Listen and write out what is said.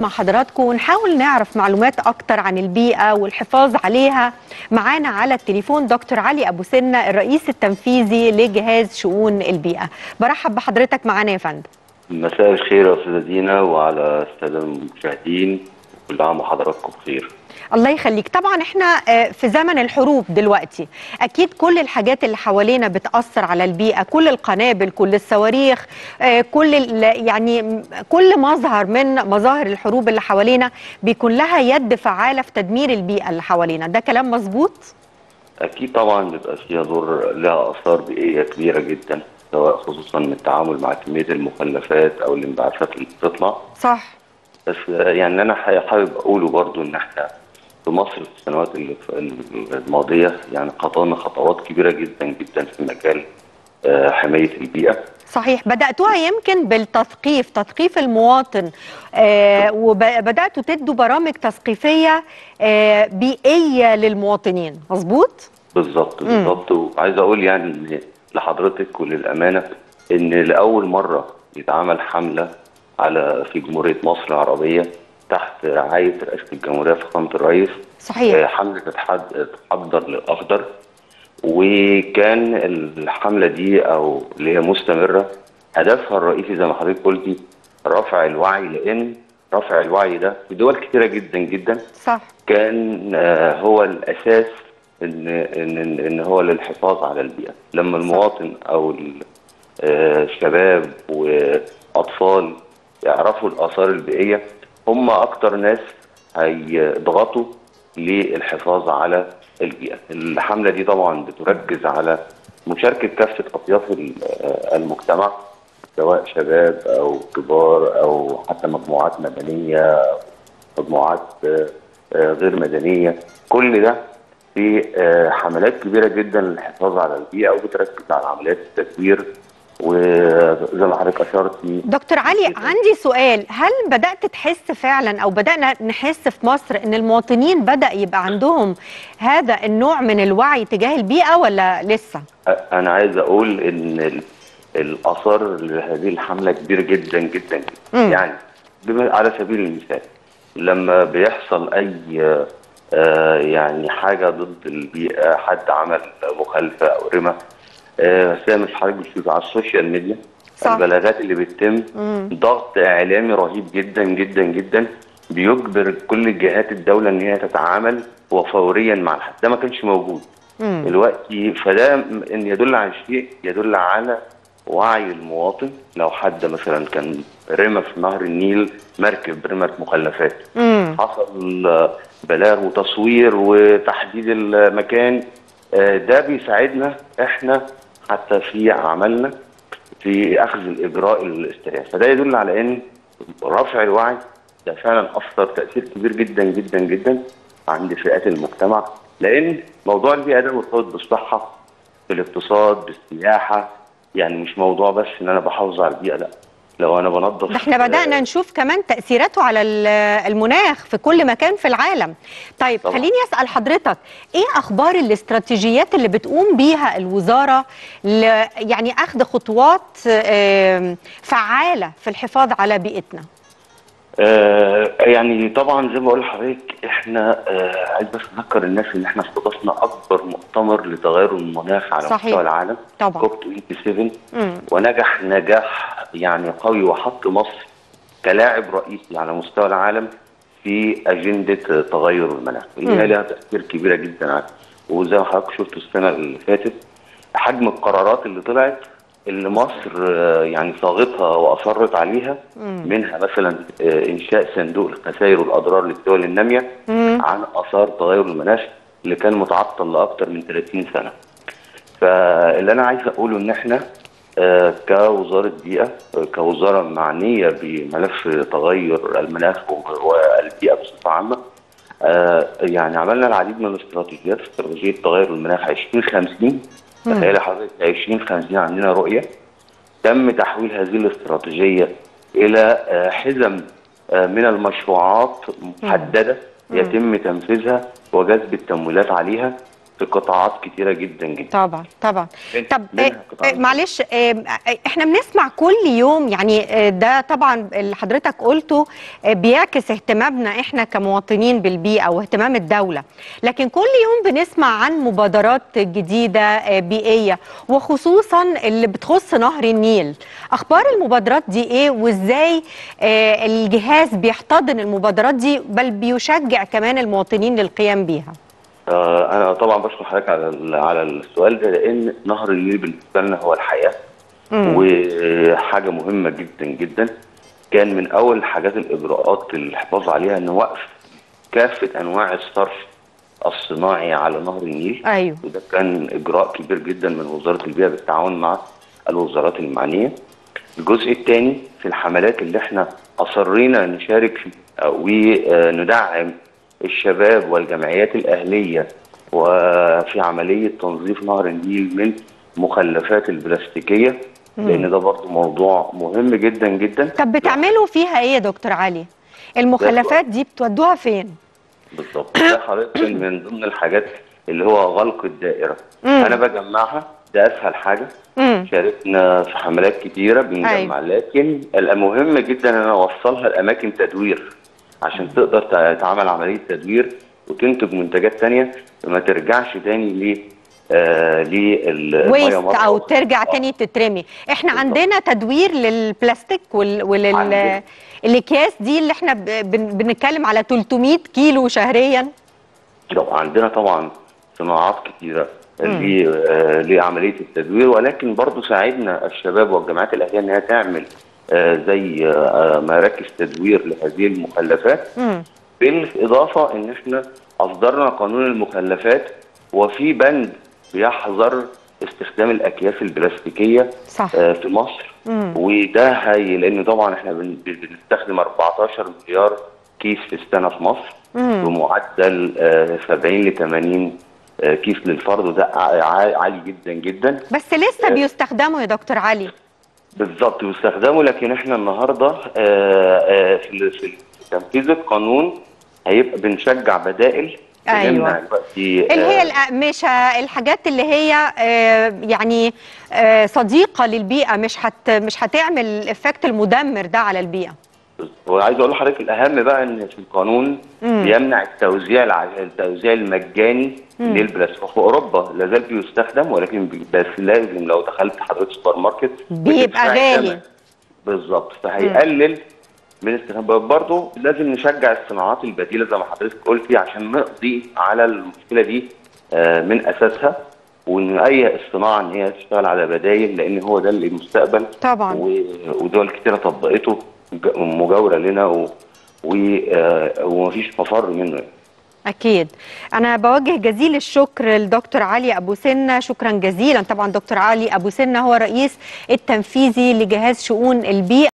مع حضراتكم ونحاول نعرف معلومات أكتر عن البيئة والحفاظ عليها معانا على التليفون دكتور علي أبو سنة الرئيس التنفيذي لجهاز شؤون البيئة برحب بحضرتك معانا يا فندم مساء الخير يا استاذه دينا وعلى الساده المشاهدين كل عام وحضراتكم بخير الله يخليك طبعا احنا آه، في زمن الحروب دلوقتي اكيد كل الحاجات اللي حوالينا بتاثر على البيئه كل القنابل كل الصواريخ آه، كل ال- يعني م- كل مظهر من مظاهر الحروب اللي حوالينا بيكون لها يد فعاله في تدمير البيئه اللي حوالينا ده كلام مظبوط اكيد طبعا بيبقى فيها دور لها اثار بيئيه كبيره جدا سواء خصوصا من التعامل مع كميه المخلفات او الانبعاثات اللي بتطلع صح بس آه، يعني انا ح- حابب اقوله برضو ان احنا في مصر في السنوات اللي في- الماضيه يعني خطانا خطوات كبيره جدا جدا في مجال آه، حمايه البيئه صحيح بدأتوها يمكن بالتثقيف تثقيف المواطن آه وبدأتوا تدوا برامج تثقيفية آه بيئية للمواطنين مظبوط؟ بالظبط بالظبط وعايز اقول يعني ان لحضرتك وللامانه ان لاول مره يتعمل حمله على في جمهوريه مصر العربيه تحت رعايه رئاسه الجمهوريه فخامه الرئيس صحيح آه، حمله اتحاد تحضر للاخضر وكان الحمله دي او اللي هي مستمره هدفها الرئيسي زي ما حضرتك قلتي رفع الوعي لان رفع الوعي ده في دول كتيره جدا جدا صح كان آه، هو الاساس ان ان ان هو للحفاظ على البيئه لما المواطن او ال- آه، الشباب واطفال يعرفوا الاثار البيئيه هم اكتر ناس هيضغطوا للحفاظ على البيئه الحمله دي طبعا بتركز على مشاركه كافه اطياف ال- آه، المجتمع سواء شباب او كبار او حتى مجموعات مدنيه مجموعات آه، آه، غير مدنيه كل ده في آه، حملات كبيره جدا للحفاظ على البيئه وبتركز على عمليات التدوير وزي ما حضرتك اشرتي دكتور علي عندي سؤال هل بدأت تحس فعلا أو بدأنا نحس في مصر أن المواطنين بدأ يبقى عندهم هذا النوع من الوعي تجاه البيئة ولا لسه؟ انا عايز اقول ان ال- الاثار لهذه الحمله كبير جدا جدا جدا مم. يعني بما على سبيل المثال لما بيحصل اي آه، يعني حاجه ضد البيئه حد عمل مخالفه او رمى آه، سامح حضرتك بتشوف على السوشيال ميديا صح. البلاغات اللي بتتم مم. ضغط اعلامي رهيب جدا جدا جدا بيجبر كل جهات الدوله ان هي تتعامل وفوريا مع الحد ده ما كانش موجود مم. دلوقتي فده م- ان يدل على شيء يدل على وعي المواطن لو حد مثلا كان رمى في نهر النيل مركب رمت مخلفات مم. حصل آه، بلاغ وتصوير وتحديد المكان آه، ده بيساعدنا احنا حتى في عملنا في اخذ الاجراء الاسترياء فده يدل على ان رفع الوعي ده فعلا اثر تاثير كبير جدا جدا جدا عند فئات المجتمع لان موضوع البيئه ده مرتبط بالصحه بالاقتصاد بالسياحه يعني مش موضوع بس ان انا بحافظ على البيئه لا لو انا بنظف ده احنا بدأنا نشوف كمان تأثيراته على ال- المناخ في كل مكان في العالم طيب طبعا. خليني أسأل حضرتك ايه أخبار الاستراتيجيات اللي بتقوم بيها الوزارة ل يعني أخذ خطوات آم، فعالة في الحفاظ على بيئتنا آه يعني طبعا زي ما بقول لحضرتك احنا آه عايز بس اذكر الناس ان احنا استضفنا اكبر مؤتمر لتغير المناخ على صحيح. مستوى العالم طبعا. كوب 27 مم. ونجح نجاح يعني قوي وحط مصر كلاعب رئيسي على مستوى العالم في اجنده تغير المناخ اللي هي مم. لها تاثير كبيره جدا على وزي ما حضرتك شفتوا السنه اللي فاتت حجم القرارات اللي طلعت اللي مصر آه، يعني صاغتها واصرت عليها منها مثلا آه، انشاء صندوق الخسائر والاضرار للدول الناميه مم. عن اثار تغير المناخ اللي كان متعطل لاكثر من 30 سنه. فاللي انا عايز اقوله ان احنا آه، كوزاره بيئه آه، كوزاره معنيه بملف تغير المناخ والبيئه بصفه عامه آه، يعني عملنا العديد من الاستراتيجيات استراتيجيه تغير المناخ 2050 تخيل حضرتك 2050 عندنا رؤيه تم تحويل هذه الاستراتيجيه الى آه، حزم آه، من المشروعات محدده يتم تنفيذها وجذب التمويلات عليها في قطاعات كتيره جدا جدا طبعا طبعا من- طب منها آه، قطاعات. آه، معلش آه، آه، احنا بنسمع كل يوم يعني آه، ده طبعا اللي حضرتك قلته آه، بيعكس اهتمامنا احنا كمواطنين بالبيئه واهتمام الدوله لكن كل يوم بنسمع عن مبادرات جديده آه، بيئيه وخصوصا اللي بتخص نهر النيل اخبار المبادرات دي ايه وازاي آه، الجهاز بيحتضن المبادرات دي بل بيشجع كمان المواطنين للقيام بيها آه، انا طبعا بشكر حضرتك على ال- على السؤال ده لان نهر النيل بالنسبه لنا هو الحياه مم. وحاجه مهمه جدا جدا كان من اول حاجات الاجراءات الحفاظ عليها ان وقف كافه انواع الصرف الصناعي على نهر النيل ايوه وده كان اجراء كبير جدا من وزاره البيئه بالتعاون مع الوزارات المعنيه. الجزء الثاني في الحملات اللي احنا اصرينا نشارك فيها وندعم الشباب والجمعيات الاهليه وفي عمليه تنظيف نهر النيل من مخلفات البلاستيكيه لان ده برضه موضوع مهم جدا جدا طب بتعملوا فيها ايه يا دكتور علي المخلفات دي بتودوها فين بالظبط ده حضرتك من ضمن الحاجات اللي هو غلق الدائره مم. انا بجمعها ده اسهل حاجه امم شاركنا في حملات كتيره بنجمع أيوة. لكن المهم جدا ان انا اوصلها لاماكن تدوير عشان تقدر تع- تعمل عمليه تدوير وتنتج منتجات تانية ما ترجعش تاني ل آه للميه ويست مرة او أخرى. ترجع آه. تاني تترمي احنا بالظبط. عندنا تدوير للبلاستيك وال... ولل عندنا. الاكياس دي اللي احنا ب... بن... بنتكلم على 300 كيلو شهريا لو عندنا طبعا صناعات كتيره مم. ل- آه، لعمليه التدوير ولكن برضو ساعدنا الشباب والجمعيات الاهليه انها تعمل آه، زي آه، مراكز تدوير لهذه المخلفات امم بالاضافه ان احنا اصدرنا قانون المخلفات وفي بند بيحظر استخدام الاكياس البلاستيكيه صح آه، في مصر مم. وده هي لان طبعا احنا بن- بنستخدم 14 مليار كيس في السنه في مصر مم. بمعدل آه، 70 ل 80 آه، كيس للفرد وده ع- ع- عالي جدا جدا بس لسه بيستخدموا يا دكتور علي بالظبط بيستخدموا لكن احنا النهارده آه، آه، في في تنفيذ القانون هيبقى بنشجع بدائل أيوة. بنمنع دلوقتي اللي هي آه، الأقمشة الحاجات اللي هي آه، يعني آه، صديقة للبيئة مش هت مش هتعمل الإفكت المدمر ده على البيئة وعايز اقول لحضرتك الاهم بقى ان في القانون مم. بيمنع التوزيع الع- التوزيع المجاني مم. للبلاستيك في اوروبا لا زال بيستخدم ولكن بي- بس لازم لو دخلت حضرتك سوبر ماركت بيبقى بتدفعي غالي. ثمن. بالظبط فهيقلل من استخدام برضه لازم نشجع الصناعات البديله زي ما حضرتك قلتي عشان نقضي على المشكله دي آه، من اساسها وان اي الصناعه ان هي تشتغل على بدايل لان هو ده اللي المستقبل طبعا و- ودول كتيرة طبقته ج- مجاورة لنا و... و... آه، ومفيش مفر منه يعني. أكيد أنا بوجه جزيل الشكر لدكتور علي أبو سنة شكرا جزيلا طبعا دكتور علي أبو سنة هو رئيس التنفيذي لجهاز شؤون البيئة